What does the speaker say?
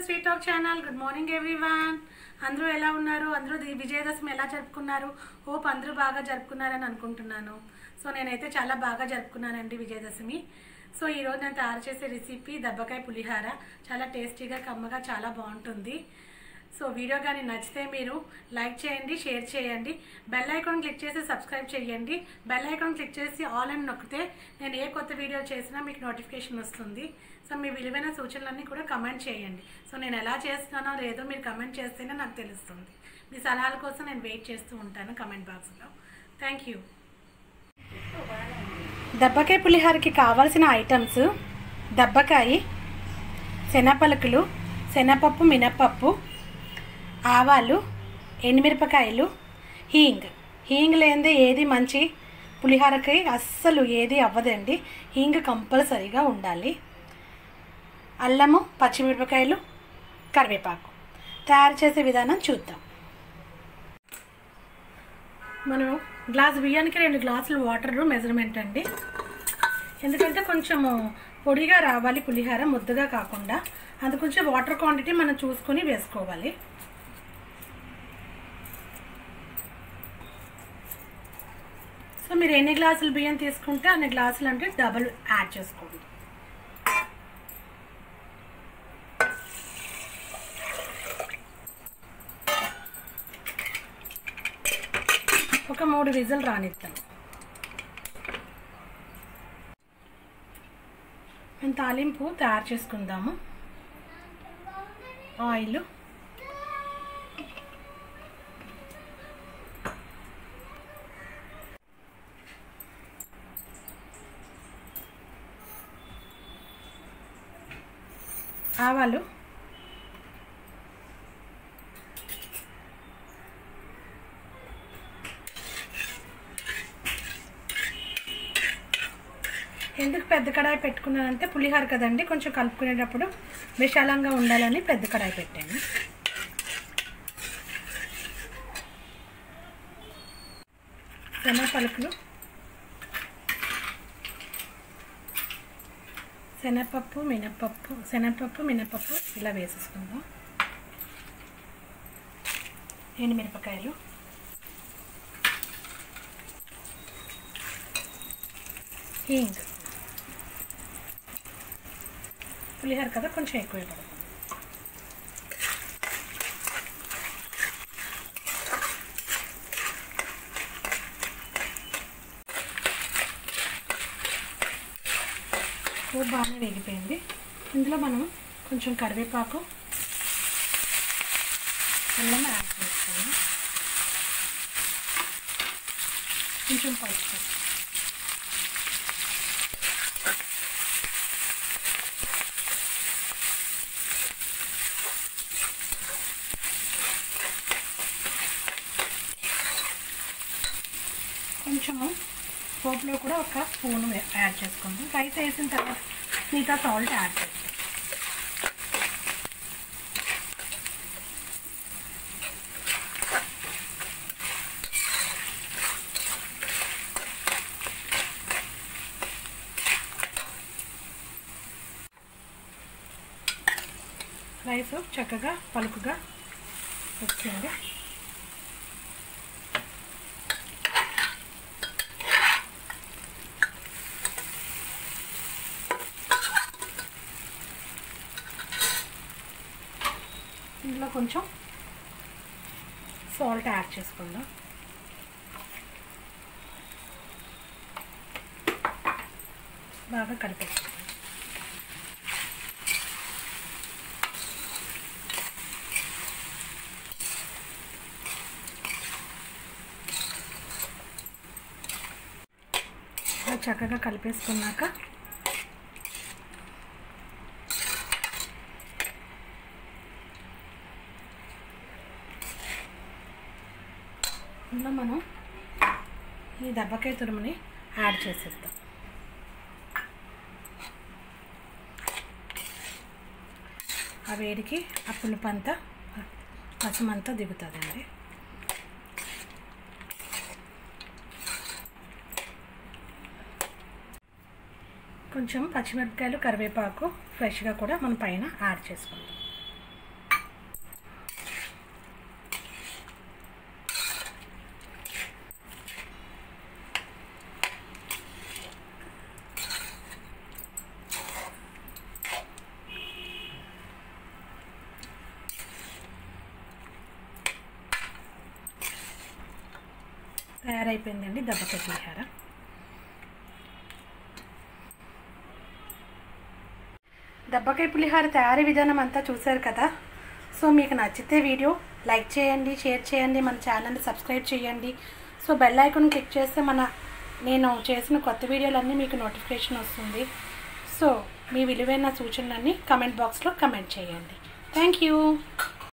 sweet talk channel good morning everyone అందరూ ఎలా ఉన్నారు అందరూ ది- విజయదశమి ఎలా జరుపుకున్నారు హోప్ అందరూ బాగా జరుపుకున్నారని అనుకుంటున్నాను సో నేనైతే చాలా బాగా జరుపుకున్నానండి విజయదశమి సో ఈరోజు నేను తయారు చేసే రెసిపీ దెబ్బకాయ పులిహార చాలా టేస్టీగా కమ్మగా చాలా బాగుంటుంది సో వీడియో కానీ నచ్చితే మీరు లైక్ చేయండి షేర్ చేయండి బెల్ ఐకాన్ క్లిక్ చేసి సబ్స్క్రైబ్ చేయండి బెల్ ఐకాన్ క్లిక్ చేసి ఆల్ అని నొక్కితే నేను ఏ కొత్త వీడియో చేసినా మీకు నోటిఫికేషన్ వస్తుంది సో మీ విలువైన సూచనలన్నీ కూడా కమెంట్ చేయండి సో నేను ఎలా చేస్తున్నానో లేదో మీరు కమెంట్ చేస్తేనే నాకు తెలుస్తుంది మీ సలహాల కోసం నేను వెయిట్ చేస్తూ ఉంటాను కమెంట్ బాక్స్లో థ్యాంక్ యూ దెబ్బకాయ పులిహోరకి కావాల్సిన ఐటమ్స్ దెబ్బకాయ శనగపలుకులు శనగపప్పు మినప్పప్పు ఆవాలు ఎండుమిరపకాయలు హీంగ్ హీంగ్ లేనిదే ఏది మంచి పులిహోరకి అస్సలు ఏది అవ్వదండి హీంగ్ కంపల్సరీగా ఉండాలి అల్లము పచ్చిమిరపకాయలు కరివేపాకు తయారు చేసే విధానం చూద్దాం మనం గ్లాస్ బియ్యానికి రెండు గ్లాసులు వాటర్ మెజర్మెంట్ అండి ఎందుకంటే కొంచెము పొడిగా రావాలి పులిహోర ముద్దగా కాకుండా అందు కొంచెం వాటర్ క్వాంటిటీ మనం చూసుకొని వేసుకోవాలి సో మీరు ఎన్ని గ్లాసులు బియ్యం తీసుకుంటే అన్ని గ్లాసులు అంటే డబుల్ యాడ్ చేసుకోండి ఒక మూడు విజులు రానిద్దాం మేము తాలింపు తయారు చేసుకుందాము ఆయిల్ ఆవాలు ఎందుకు పెద్ద కడాయి పెట్టుకున్నానంటే పులిహోర కదండి కొంచెం కలుపుకునేటప్పుడు విశాలంగా ఉండాలని పెద్ద కడాయి పెట్టాను శనగ పలుకులు శనగపప్పు మినపప్పు శనగపప్పు మినపప్పు ఇలా వేసేసుకుందాం ఎండుమిరపకాయలు హింగ్ పులిహోర కదా కొంచెం ఎక్కువ పడుతుంది కూర బాగానే వేగిపోయింది ఇందులో మనం కొంచెం కరివేపాకు అల్లం యాడ్ చేసుకున్నాం కొంచెం పసుపు కొంచెము పోపులో కూడా ఒక స్పూన్ యాడ్ చేసుకుందాం రైస్ వేసిన తర్వాత మిగతా సాల్ట్ యాడ్ చేస్తాం రైస్ చక్కగా పలుకుగా వచ్చింది ఇందులో కొంచెం సాల్ట్ యాడ్ చేసుకుందాం బాగా కలిపేసుకుందాం ఇలా చక్కగా కలిపేసుకున్నాక ఇందులో మనం ఈ దెబ్బకాయ తురుముని యాడ్ చేసేద్దాం ఆ వేడికి ఆ పులుపు అంతా రసమంతా దిగుతుందండి కొంచెం పచ్చిమిరపకాయలు కరివేపాకు ఫ్రెష్గా కూడా మనం పైన యాడ్ చేసుకుందాం తయారైపోయిందండి దెబ్బకాయ పులిహార దెబ్బకాయ పులిహార తయారీ విధానం అంతా చూశారు కదా సో మీకు నచ్చితే వీడియో లైక్ చేయండి షేర్ చేయండి మన ఛానల్ని సబ్స్క్రైబ్ చేయండి సో బెల్ ఐకాన్ క్లిక్ చేస్తే మన నేను చేసిన కొత్త వీడియోలన్నీ మీకు నోటిఫికేషన్ వస్తుంది సో మీ విలువైన సూచనలన్నీ కమెంట్ బాక్స్లో కమెంట్ చేయండి థ్యాంక్ యూ